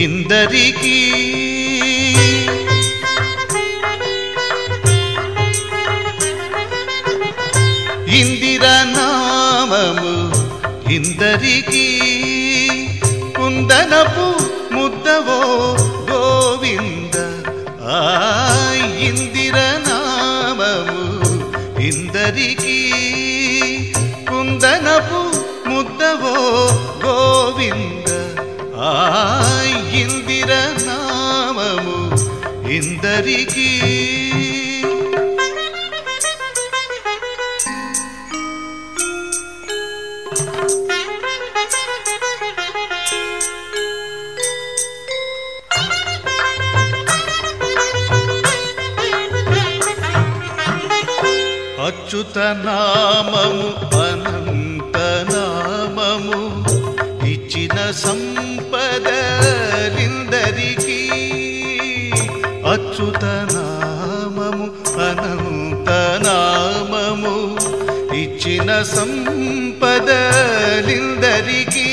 ఇందరికీ ఇందిర నామము ఇందరికీ కుందనపు ముద్దవో గోవింద ఆ ఇందిర నామము ఇందరికీ కుందనపు ముద్దవో గోవింద ఆ ఇందిర నామము ఇందరికీ అచ్యుత నామము అనంత నామము ఇచ్చిన సంపదలిందరికీ అచ్యుత నామము అనంత నామము ఇచ్చిన సంపదలిందరికీ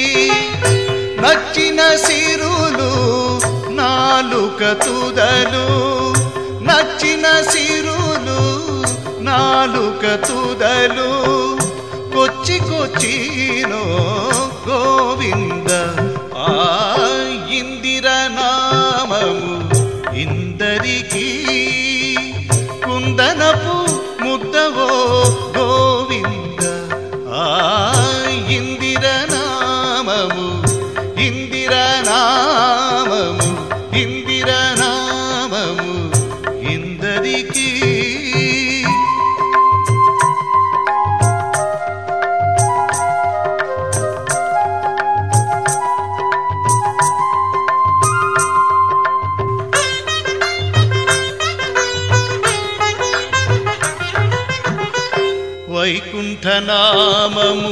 నచ్చిన సిరులు నాలుక తుదలు నచ్చిన సిరులు నాలుక తుదలు కొచ్చి కొచ్చినో గోవింద ఆ ఇందిర నామము ఇందరికీ కుందనపు ముద్దవో గోవింద ఆ ఇందిర నామము ఇందిర నామము ఇందిర నామము ఇందరికీ వైకుంఠనామము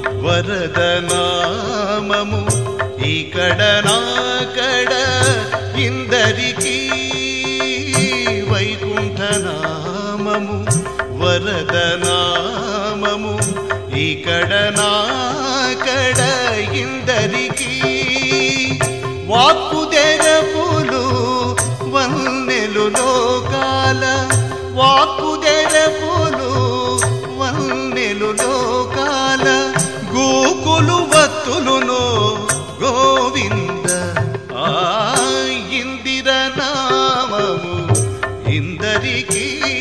వరదనామము ఇక్కడ నాకడ ఇందరికీ వైకుంఠనామము వరదనామము ఇక్కడ నాకడ ఇందరికీ వాక్కు తెరపులు వన్నెలు లోకాల వాక్కు తెరపులు వన్నెలు లోకాల గోకులు వత్తులును గోవింద ఆ ఇందిర నామము ఇందరికీ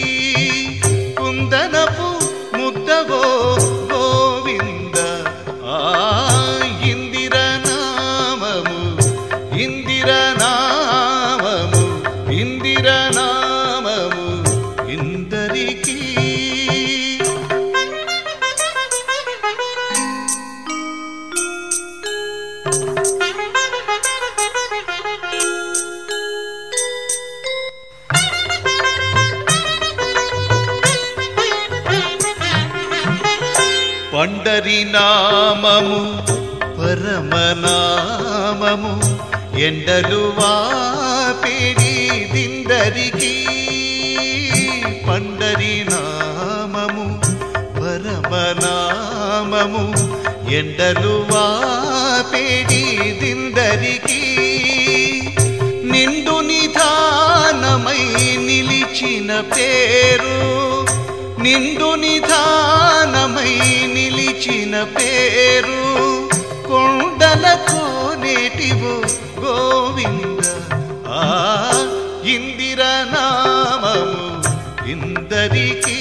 కుందనపు ముద్దవో గోవింద ఆ ఇందిర నామము ఇందిర నామము ఇందిర నామము ఇందరికీ పండరి నామము పరమనామము ఎండలు వాపిడి దిందరికి పండరి నామము పరమనామము ఎండలు వాపిడి దిందరికి నిండు నిధానమై నిలిచిన పేరు నిండు నిధానమై నిలిచిన పేరు కొండల కోనేటివు గోవింద ఆ ఇందిర నామము ఇందరికీ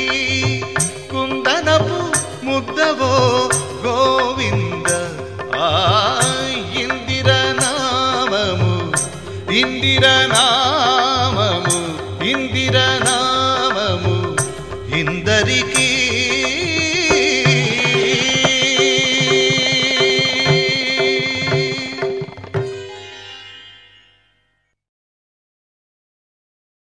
కుందనపు ముద్దవో గోవింద ఆ ఇందిర నామము ఇందిర నామము ఇందిర నామము ఇందరికీ